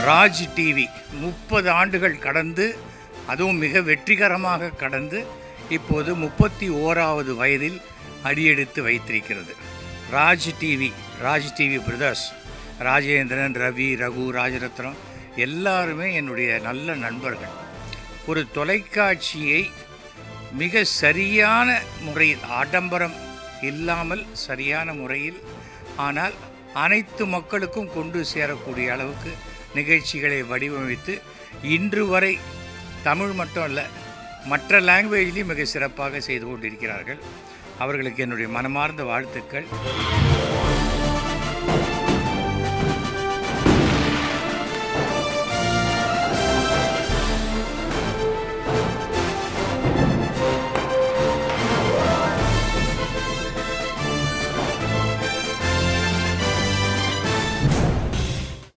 Raj TV முப்பது ஆண்டுகள் கடந்து அதுவும் மிக வெற்றிகரமாக கடந்து இப்போது முப்பத்தி ஓராவது வயதில் அடியெடுத்து வைத்திருக்கிறது Raj TV Raj TV brothers Rajendran Ravi Raghu Rajaratnam எல்லாருமே என்னுடைய நல்ல நண்பர்கள் ஒரு தொலைக்காட்சியை மிக சரியான முறையில் ஆடம்பரம் இல்லாமல் சரியான முறையில் ஆனால் அனைத்து மக்களுக்கும் கொண்டு சேரக்கூடிய அளவுக்கு நிகழ்ச்சிகளை வடிவமைத்து இன்று வரை தமிழ் மட்டும் அல்ல மற்ற லாங்குவேஜ்லேயும் மிக சிறப்பாக செய்து கொண்டிருக்கிறார்கள் அவர்களுக்கு என்னுடைய மனமார்ந்த வாழ்த்துக்கள்